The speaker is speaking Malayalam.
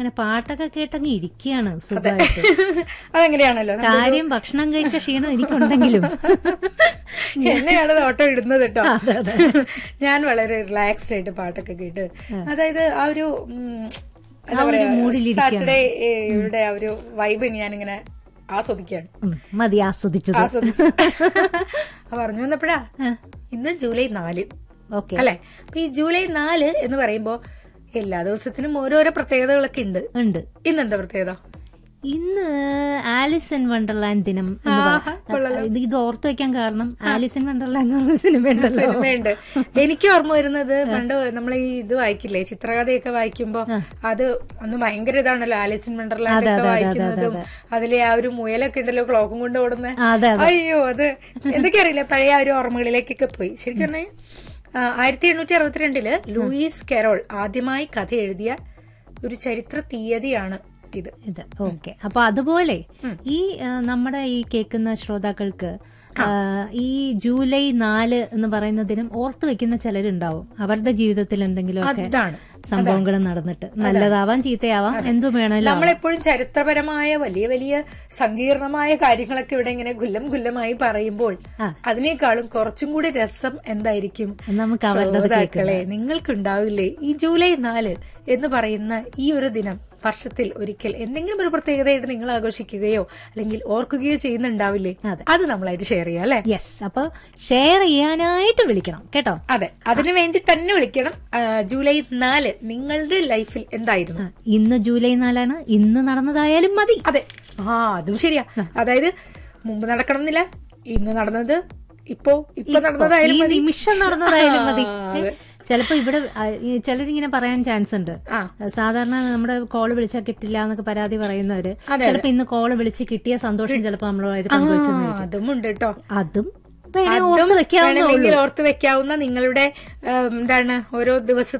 അങ്ങനെ പാട്ടൊക്കെ കേട്ടങ്ങ് ഇരിക്കുകയാണ് സുഖമായിട്ട് അതെങ്ങനെയാണല്ലോ കാര്യം ഭക്ഷണം കഴിച്ച ക്ഷീണം എനിക്കുണ്ടെങ്കിലും എന്നെയാണ് ഓട്ടോ ഇടുന്നത് കേട്ടോ ഞാൻ വളരെ റിലാക്സ്ഡ് ആയിട്ട് പാട്ടൊക്കെ കേട്ട് അതായത് ആ ഒരു ഉം, എന്താ പറയാ സാറ്റർഡേ യുടെ ആ ഒരു വൈബ് ഞാനിങ്ങനെ ആസ്വദിക്കുകയാണ് ഉം, മതി ആസ്വദിച്ചത് ആസ്വദിച്ചു ആ പറഞ്ഞു വന്നപ്പോഴാ ഇന്ന് ജൂലൈ നാല് ഓക്കെ അല്ലെ അപ്പൊ ഈ ജൂലൈ നാല് എന്ന് പറയുമ്പോ എല്ലാ ദിവസത്തിനും ഓരോരോ പ്രത്യേകതകളൊക്കെ ഉണ്ട് ഉണ്ട് ഇന്നെന്താ പ്രത്യേകത ഇന്ന് ആലിസ് ഇൻ വണ്ടർലാൻഡ് ദിനം എന്ന് ആഹാ, പറ- ഇത് ഇത് ഓർത്തു വെക്കാൻ കാരണം ആലിസ് ഇൻ വണ്ടർലാൻഡ് എന്ന് പറഞ്ഞ സിനിമ ഉണ്ടല്ലോ സിനിമയുണ്ട് എനിക്ക് ഓർമ്മ വരുന്നത് പണ്ട് നമ്മൾ ഈ ഇത് വായിക്കില്ലേ ചിത്രകഥയൊക്കെ വായിക്കുമ്പോ അത് അന്ന് ഭയങ്കര ഇതാണല്ലോ ആലിസിൻ വണ്ടർലാൻഡ് ഒക്കെ വായിക്കുന്നതും അതിലെ ആ ഒരു മുയലൊക്കെ ഉണ്ടല്ലോ ക്ലോക്കും കൊണ്ട് ഓടുന്ന അതെ അയ്യോ അത് എന്തൊക്കെ അറിയില്ല പഴയ ആ ഒരു ഓർമ്മകളിലേക്കൊക്കെ പോയി ശരിക്കും പറഞ്ഞാൽ ആയിരത്തി എണ്ണൂറ്റി അറുപത്തിരണ്ടില് ലൂയിസ് കെറോൾ ആദ്യമായി കഥ എഴുതിയ ഒരു ചരിത്ര തീയതിയാണ് ഇത് ഇത് ഓക്കെ അപ്പൊ അതുപോലെ ഈ ആ, നമ്മുടെ ഈ കേൾക്കുന്ന ശ്രോതാക്കൾക്ക് ആ, ഈ ജൂലൈ നാല് എന്ന് പറയുന്ന ദിനം ഓർത്തു വെക്കുന്ന ചിലരുണ്ടാവും അവരുടെ ജീവിതത്തിൽ എന്തെങ്കിലുമൊക്കെ അതാണ് സംഭവങ്ങൾ നടന്നിട്ട് നല്ലതാവാം ചീത്തയാവാം എന്തും വേണമല്ലോ നമ്മളെപ്പോഴും ചരിത്രപരമായ വലിയ വലിയ സങ്കീർണമായ കാര്യങ്ങളൊക്കെ ഇവിടെ ഇങ്ങനെ ഗുല്ലം ഗുല്ലമായി പറയുമ്പോൾ ആ. അതിനേക്കാളും കുറച്ചും കൂടി രസം എന്തായിരിക്കും നമുക്ക് അവരുടെ ശ്രോതാക്കളെ നിങ്ങൾക്കുണ്ടാവില്ലേ ഈ ജൂലൈ നാല് എന്ന് പറയുന്ന ഈ ഒരു ദിനം വർഷത്തിൽ ഒരിക്കൽ എന്തെങ്കിലും ഒരു പ്രത്യേകതയായിട്ട് നിങ്ങൾ ആഘോഷിക്കുകയോ അല്ലെങ്കിൽ ഓർക്കുകയോ ചെയ്യുന്നുണ്ടാവില്ലേ അതെ. അത് നമ്മളായിട്ട് ഷെയർ ചെയ്യാം അല്ലെ യെസ് അപ്പൊ ഷെയർ ചെയ്യാനായിട്ട് വിളിക്കണം കേട്ടോ അതെ അതിനു വേണ്ടി തന്നെ വിളിക്കണം ആ, ജൂലൈ നാല് നിങ്ങളുടെ ലൈഫിൽ എന്തായിരുന്നു ആ, ഇന്ന് ജൂലൈ നാലാണ് ഇന്ന് നടന്നതായാലും മതി അതെ ആ അതും ശരിയാ അതായത് മുമ്പ് നടക്കണം എന്നില്ല ഇന്ന് നടന്നത് ഇപ്പോ ഇപ്പൊ നടന്നതായാലും ഈ മതി. നിമിഷം നടന്നതായാലും മതി ആ, അതെ. ചിലപ്പോ ഇവിടെ ആ, ഈ ചിലരിങ്ങനെ പറയാൻ ചാൻസ് ഉണ്ട് ആ. സാധാരണ നമ്മുടെ കോള് വിളിച്ചാൽ കിട്ടില്ല എന്നൊക്കെ പരാതി പറയുന്നവര് അതെ, ചിലപ്പോ ഇന്ന് കോള് വിളിച്ച് കിട്ടിയ സന്തോഷം ചിലപ്പോ നമ്മളായിട്ട് പങ്കുവെച്ചു ആ, അതും ഉണ്ട് കേട്ടോ അതും വേണേ അതും ഓർത്ത് വെക്കാവുന്നേ വേണമെങ്കിൽ ഓർത്ത് വെക്കാവുന്ന നിങ്ങളുടെ ഉം, എന്താണ് ഓരോ ദിവസ